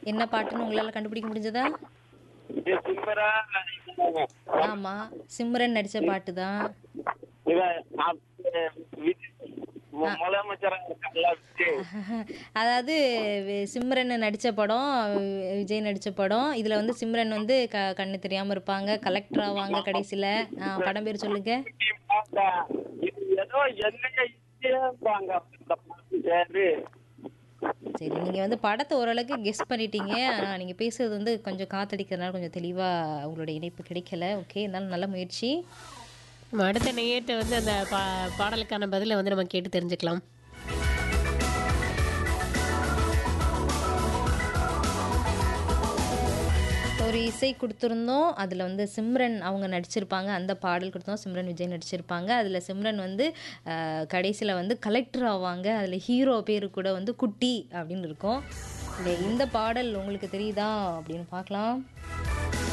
என்ன பாட்டுன்னு உங்களால் கண்டுபிடிக்க முடிஞ்சதா இது சிம்மரா ஆமாம் சிம்ரன் நடித்த பாட்டு தான் இவன் அப்~ விஜய் முதலமைச்சராக இருக்காங்களா விஜய் அதாவது வி- சிம்ரன் நடித்த படம் வி- விஜய் நடித்த படம் இதில் வந்து சிம்ரன் வந்து க கண்ணு தெரியாமல் இருப்பாங்க கலெக்டர் ஆவாங்க கடைசியில் படம் பேர் சொல்லுங்க இது ஏதோ என்னைய இந்தியாங்க இந்த பாட்டு பேரு சரி நீங்கள் வந்து படத்தை ஓரளவுக்கு கெஸ் பண்ணிட்டீங்க ஆனால் நீங்கள் பேசுறது வந்து கொஞ்சம் காத்தடிக்கிறதுனால கொஞ்சம் தெளிவாக உங்களோட இணைப்பு கிடைக்கல ஓகே இருந்தாலும் நல்ல முயற்சி நம்ம அடுத்த நேயர்கிட்ட வந்து அந்த பா பாடலுக்கான பதிலை வந்து நம்ம கேட்டு தெரிஞ்சுக்கலாம் ஒரு இசை கொடுத்துருந்தோம் அதில் வந்து சிம்ரன் அவங்க நடிச்சிருப்பாங்க அந்த பாடல் கொடுத்தோம் சிம்ரன் விஜய் நடிச்சிருப்பாங்க அதில் சிம்ரன் வந்து கடைசியில் வந்து கலெக்டர் ஆவாங்க அதில் ஹீரோ பேர் கூட வந்து குட்டி அப்படின்னு இருக்கும் இந்த- இந்த பாடல் உங்களுக்கு தெரியுதா அப்படின்னு பார்க்கலாம்